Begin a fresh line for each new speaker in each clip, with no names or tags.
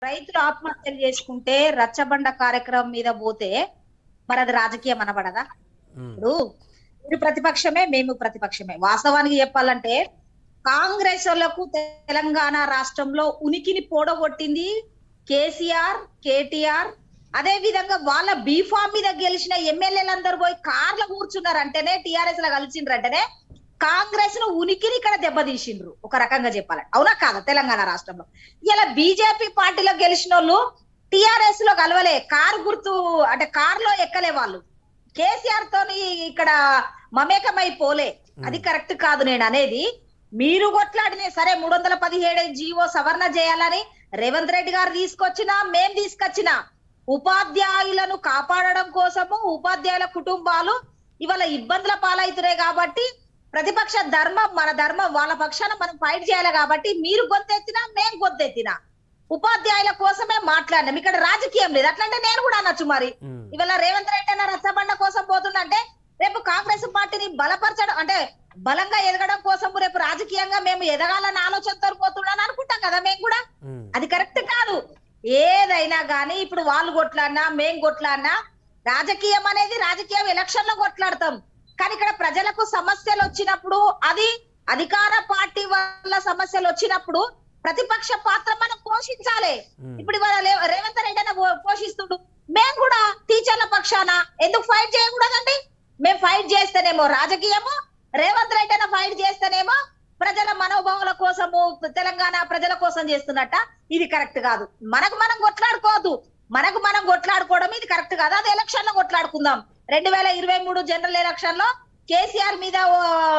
రైతులు ఆత్మహత్యలు చేసుకుంటే రచ్చబండ కార్యక్రమం మీద పోతే మరి అది రాజకీయం అనబడదా
ఉమ్,
ఇప్పుడు మీరు ప్రతిపక్షమే మేము ప్రతిపక్షమే వాస్తవానికి చెప్పాలంటే కాంగ్రెస్ వాళ్ళకు తెలంగాణ రాష్ట్రంలో ఉనికిని పోడగొట్టింది కేసీఆర్ కేటీఆర్ అదే విధంగా వాళ్ళ బీఫామ్ మీద గెలిచిన ఎమ్మెల్యేలందరూ పోయి కార్ల కూర్చున్నారంటేనే టిఆర్ఎస్ లో కలిసిండ్రంటేనే కాంగ్రెస్ ను ఉనికిని ఇక్కడ దెబ్బతీసిండ్రు ఒక రకంగా చెప్పాలంటే అవునా కాదా తెలంగాణ రాష్ట్రంలో ఇలా బీజేపీ పార్టీలో గెలిచిన వాళ్ళు టిఆర్ఎస్ లో కలవలే కారు గుర్తు అంటే కార్ లో ఎక్కలే వాళ్ళు కేసీఆర్ తోని ఇక్కడ మమేకమై పోలే అది కరెక్ట్ కాదు నేను అనేది మీరు కొట్లాడినే సరే మూడు వందల పదిహేడు జీవో సవరణ చేయాలని రేవంత్ రెడ్డి గారు తీసుకొచ్చినా మేం తీసుకొచ్చినా ఉపాధ్యాయులను కాపాడడం కోసము ఉపాధ్యాయుల కుటుంబాలు ఇవాళ ఇబ్బందుల పాలవుతున్నాయి కాబట్టి ప్రతిపక్ష ధర్మం మన ధర్మం వాళ్ళ పక్షాన మనం ఫైట్ చేయాలి కాబట్టి మీరు గొంతెత్తినా మేం గొంతెత్తినా ఉపాధ్యాయుల కోసమే మాట్లాడినాం ఇక్కడ రాజకీయం లేదు అట్లంటే నేను కూడా అనొచ్చు మరి
ఉమ్,
ఇవాళ రేవంత్ రెడ్డి అన్న రచ్చబండ కోసం పోతుందంటే రేపు కాంగ్రెస్ పార్టీని బలపరచడం అంటే బలంగా ఎదగడం కోసం రేపు రాజకీయంగా మేము ఎదగాలన్న ఆలోచనతో పోతున్నాను అనుకుంటాం కదా మేము కూడా
ఉమ్,
అది కరెక్ట్ కాదు ఏదైనా గానీ ఇప్పుడు వాళ్ళు కొట్లాడినా మేం కొట్లాడినా రాజకీయం అనేది రాజకీయం ఎలక్షన్ లో కొట్లాడతాం కానీ ఇక్కడ ప్రజలకు సమస్యలు వచ్చినప్పుడు అది అధికార పార్టీ వల్ల సమస్యలు వచ్చినప్పుడు ప్రతిపక్ష పాత్ర మనం పోషించాలి
ఉమ్.
ఇప్పుడు ఇవాళ లే- రేవంత్ రెడ్డి అన్న పో- పోషిస్తుండు మేము కూడా టీచర్ల పక్షాన ఎందుకు ఫైట్ చేయకూడదండి మేము ఫైట్ చేస్తేనేమో రాజకీయము రేవంత్ రెడ్డి అన్న ఫైట్ చేస్తేనేమో ప్రజల మనోభావాల కోసము తెలంగాణ ప్రజల కోసం చేస్తున్నట్ట ఇది కరెక్ట్ కాదు మనకు మనం కొట్లాడుకోవద్దు మనకు మనం కొట్లాడుకోవడం ఇది కరెక్ట్ కాదు అది ఎలక్షన్ లో కొట్లాడుకుందాం రెండు వేల ఇరవై మూడు జనరల్ ఎలక్షన్ లో కేసీఆర్ మీద ఓ,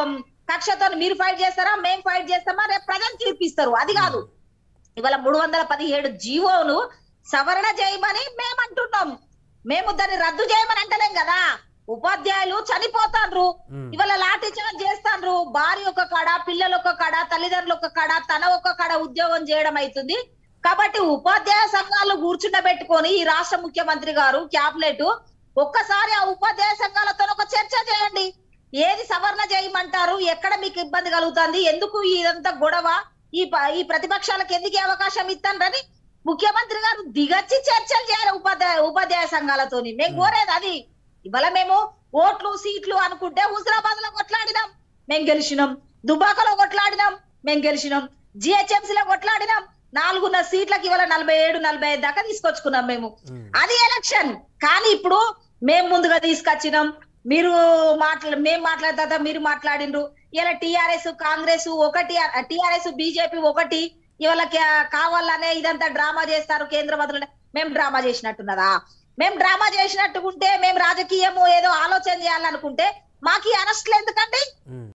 కక్షతో మీరు ఫైట్ చేస్తారా మేము ఫైట్ చేస్తామా రేపు ప్రజలు తీర్పిస్తారు అది కాదు ఇవాళ మూడు వందల పదిహేడు జీవోను సవరణ చేయమని మేము అంటున్నాం మేము దాన్ని రద్దు చేయమని అంటలేం కదా ఉపాధ్యాయులు చనిపోతాండ్రు
ఉమ్.
ఇవాళ లాఠీ చార్జ్ చేస్తాండ్రు భార్య ఒక కాడ పిల్లలు ఒక కాడ తల్లిదండ్రులు ఒక కాడ తన ఒక కాడ ఉద్యోగం చేయడం అవుతుంది కాబట్టి ఉపాధ్యాయ సంఘాలు కూర్చుండబెట్టుకొని ఈ రాష్ట్ర ముఖ్యమంత్రి గారు క్యాబినెట్ ఒక్కసారి ఆ ఉపాధ్యాయ సంఘాలతో ఒక చర్చ చేయండి ఏది సవరణ చేయమంటారు ఎక్కడ మీకు ఇబ్బంది కలుగుతుంది ఎందుకు ఇదంతా గొడవ ఈ ప- ఈ ప్రతిపక్షాలకు ఎందుకు ఈ అవకాశం ఇస్తానని ముఖ్యమంత్రి గారు దిగచ్చి చర్చలు చేయాలి ఉపాధ్యాయ ఉపాధ్యాయ సంఘాలతోని మేము కోరేది అది ఇవాళ మేము ఓట్లు సీట్లు అనుకుంటే హుజరాబాద్ లో కొట్లాడినాం మేము గెలిచినాం దుబాకలో కొట్లాడినాం మేము గెలిచినాం జిహెచ్ఎంసీ లో కొట్లాడినాం నాలుగున్నర సీట్లకి ఇవాళ నలభై ఏడు నలభై ఐదు దాకా తీసుకొచ్చుకున్నాం మేము
ఉమ్.
అది ఎలక్షన్ కానీ ఇప్పుడు మేము ముందుగా తీసుకొచ్చినాం మీరు మాట్లా మేము మాట్లాడిన తర్వాత మీరు మాట్లాడిండ్రు ఇలా టిఆర్ఎస్ కాంగ్రెస్ ఒకటి టిఆర్ఎస్ బీజేపీ ఒకటి ఇవాళ కా- కావాలనే ఇదంతా డ్రామా చేస్తారు కేంద్ర మంత్రులు మేము డ్రామా చేసినట్టున్నదా మేము డ్రామా చేసినట్టుకుంటే మేము రాజకీయము ఏదో ఆలోచన చేయాలనుకుంటే మాకు ఈ అరెస్ట్లు ఎందుకండి
ఉమ్.